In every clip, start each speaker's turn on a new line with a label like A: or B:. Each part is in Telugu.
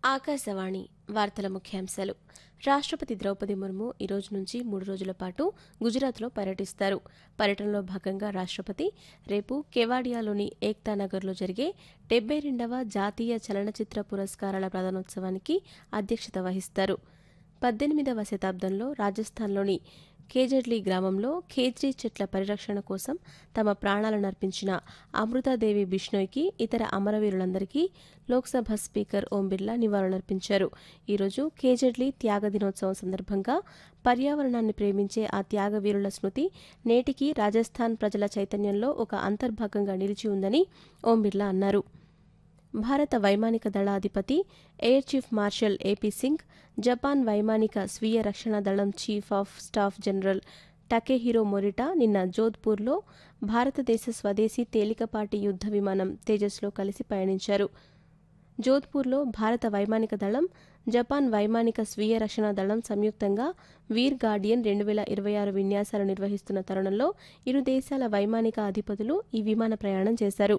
A: ఆకాశవాణి వార్తల ముఖ్యాంశాలు రాష్ట్రపతి ద్రౌపది ముర్ము ఈ రోజు నుంచి మూడు రోజుల పాటు గుజరాత్లో పర్యటిస్తారు పర్యటనలో భాగంగా రాష్ట్రపతి రేపు కెవాడియాలోని ఏక్తా నగర్లో జరిగే డెబ్బై రెండవ జాతీయ చలనచిత్ర పురస్కారాల ప్రదానోత్సవానికి అధ్యక్షత వహిస్తారు పద్దెనిమిదవ శతాబ్దంలో రాజస్థాన్లోని కేజడ్లీ గ్రామంలో ఖేజ్రీ చెట్ల పరిరక్షణ కోసం తమ ప్రాణాలను అర్పించిన అమృతాదేవి బిష్ణోయ్కి ఇతర అమరవీరులందరికీ లోక్సభ స్పీకర్ ఓం బిర్లా నివాళులర్పించారు ఈరోజు కేజడ్లీ త్యాగ దినోత్సవం సందర్భంగా పర్యావరణాన్ని ప్రేమించే ఆ త్యాగవీరుల స్మృతి నేటికీ రాజస్థాన్ ప్రజల చైతన్యంలో ఒక అంతర్భాగంగా నిలిచి ఉందని ఓం బిర్లా అన్నారు భారత వైమానిక దళాధిపతి air chief marshal A P Singh Japan వైమానిక స్వీయ రక్షణ దళం chief of staff general Takehiro Morita నిన్న జోధ్పూర్లో భారతదేశ స్వదేశీ తేలికపాటి యుద్ధ విమానం తేజస్లో కలిసి పయనించారు జోధ్పూర్లో భారత వైమానిక దళం జపాన్ వైమానిక స్వీయ రక్షణ దళం సంయుక్తంగా వీర్ గార్డియన్ రెండు వేల ఇరవై ఆరు విన్యాసాలు నిర్వహిస్తున్న తరుణంలో ఇరు దేశాల వైమానిక అధిపతులు ఈ విమాన ప్రయాణం చేశారు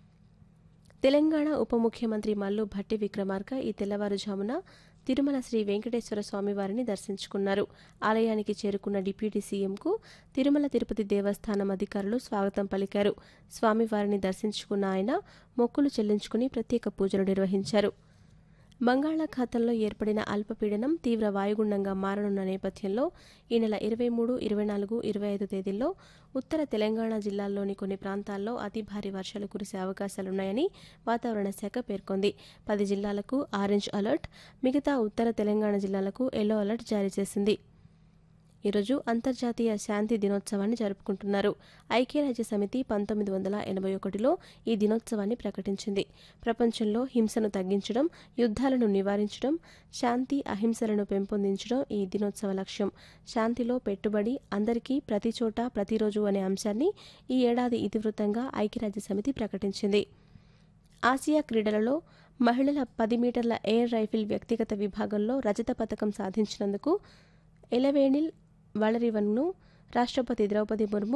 A: తెలంగాణ ఉప ముఖ్యమంత్రి మల్లు భట్టి విక్రమార్క ఈ తెల్లవారుజామున తిరుమల శ్రీ వెంకటేశ్వర స్వామివారిని దర్శించుకున్నారు ఆలయానికి చేరుకున్న డిప్యూటీ సీఎంకు తిరుమల తిరుపతి దేవస్థానం అధికారులు స్వాగతం పలికారు స్వామివారిని దర్శించుకున్న ఆయన మొక్కులు చెల్లించుకుని ప్రత్యేక పూజలు నిర్వహించారు బంగాళాఖాతంలో ఏర్పడిన అల్పపీడనం తీవ్ర వాయుగుండంగా మారనున్న నేపథ్యంలో ఈ నెల ఇరవై మూడు ఇరవై నాలుగు ఇరవై ఐదు తేదీల్లో ఉత్తర తెలంగాణ జిల్లాల్లోని కొన్ని ప్రాంతాల్లో అతి భారీ వర్షాలు కురిసే అవకాశాలున్నాయని వాతావరణ శాఖ పేర్కొంది పది జిల్లాలకు ఆరెంజ్ అలర్ట్ మిగతా ఉత్తర తెలంగాణ జిల్లాలకు ఎల్లో అలర్ట్ జారీ చేసింది ఈరోజు అంతర్జాతీయ శాంతి దినోత్సవాన్ని జరుపుకుంటున్నారు ఐక్యరాజ్య సమితి పంతొమ్మిది వందల ఎనభై ఒకటిలో ఈ దినోత్సవాన్ని ప్రకటించింది ప్రపంచంలో హింసను తగ్గించడం యుద్ధాలను నివారించడం శాంతి అహింసలను పెంపొందించడం ఈ దినోత్సవ లక్ష్యం శాంతిలో పెట్టుబడి అందరికీ ప్రతి చోట ప్రతిరోజు అనే అంశాన్ని ఈ ఏడాది ఇతివృత్తంగా ఐక్యరాజ్య సమితి ప్రకటించింది ఆసియా క్రీడలలో మహిళల పది మీటర్ల ఎయిర్ రైఫిల్ వ్యక్తిగత విభాగంలో రజత పథకం సాధించినందుకు ఎలవేణిల్ వళరివన్ను రాష్ట్రపతి ద్రౌపది ముర్ము